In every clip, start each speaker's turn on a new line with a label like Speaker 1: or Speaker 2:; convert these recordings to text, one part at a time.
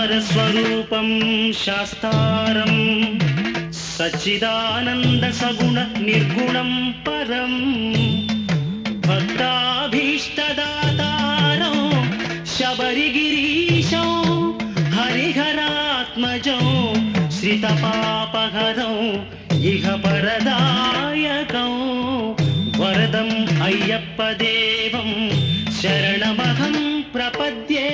Speaker 1: సారస్వరూపం శాస్తారం సచ్చిదానంద సగుణ నిర్గుణం పరం భక్తాభీష్టదాతారం శబరిగిరీశం హరిహరాత్మజం శ్రితపాపహరం ఇహ పరదాయకం వరదం అయ్యప్ప దేవం శరణమహం ప్రపద్యే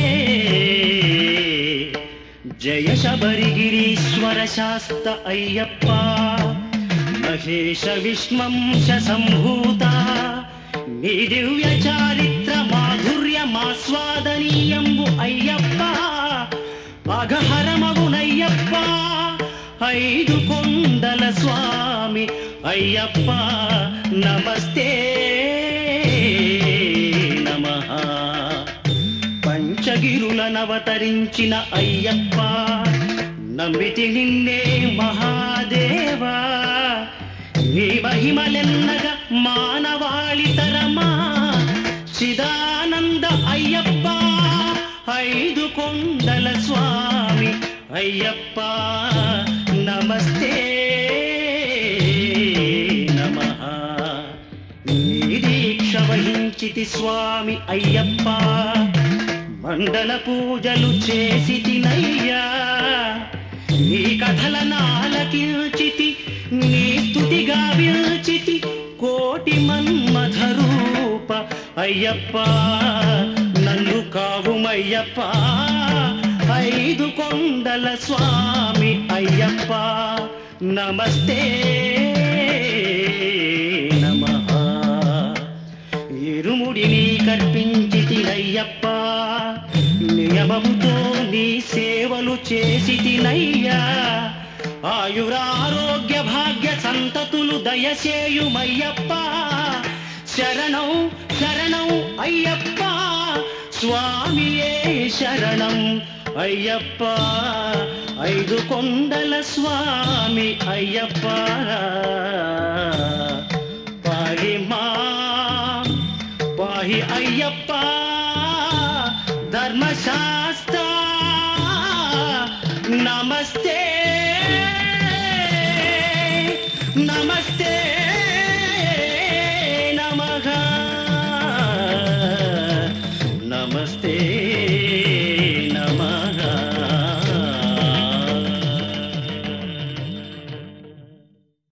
Speaker 1: జయ శబరిగిరీశ్వర శాస్త అయ్యప్ప మహేశ విష్మంశ సంభూత నీ దివ్య చారిత్ర మాధుర్యమాస్వాదనీయంబు అయ్యప్ప అఘహరమగునయ్యప్ప ఐదు కొండల స్వామి అయ్యప్ప నమస్తే నమః పంచగిరులనవతరించిన అయ్యప్ప నమ్మితి నిన్నే మహాదేవా నీ మహిమలెన్నగా మానవాళితరమా చిదానంద అయ్యప్ప ఐదు కొండల స్వామి అయ్యప్ప నమస్తే నమః నీ దీక్ష వహించితి స్వామి అయ్యప్ప మండల పూజలు చేసి తినయ్యా నీ కథల నాలకిల్చితి నీ స్థుతిగా విల్చితి కోటి మన్మథ రూప అయ్యప్ప నన్ను కావుమయ్యప్ప ఐదు కొండల స్వామి అయ్యప్ప నమస్తే నమః ఇరుముడిని కర్పించితినయ్యప్ప నియమముతో నీ సేవలు చేసి తినయ్యా ఆయురారోగ్య భాగ్య సంతతులు దయచేయుమయ్యప్ప శరణం శరణం అయ్యప్ప స్వామియే శరణం అయ్యప్ప ఐదు కొండల స్వామి అయ్యప్ప పాహి మా పాహి అయ్యప్ప ధర్మశాస్త్ర నమస్తే నమస్తే నమః నమస్తే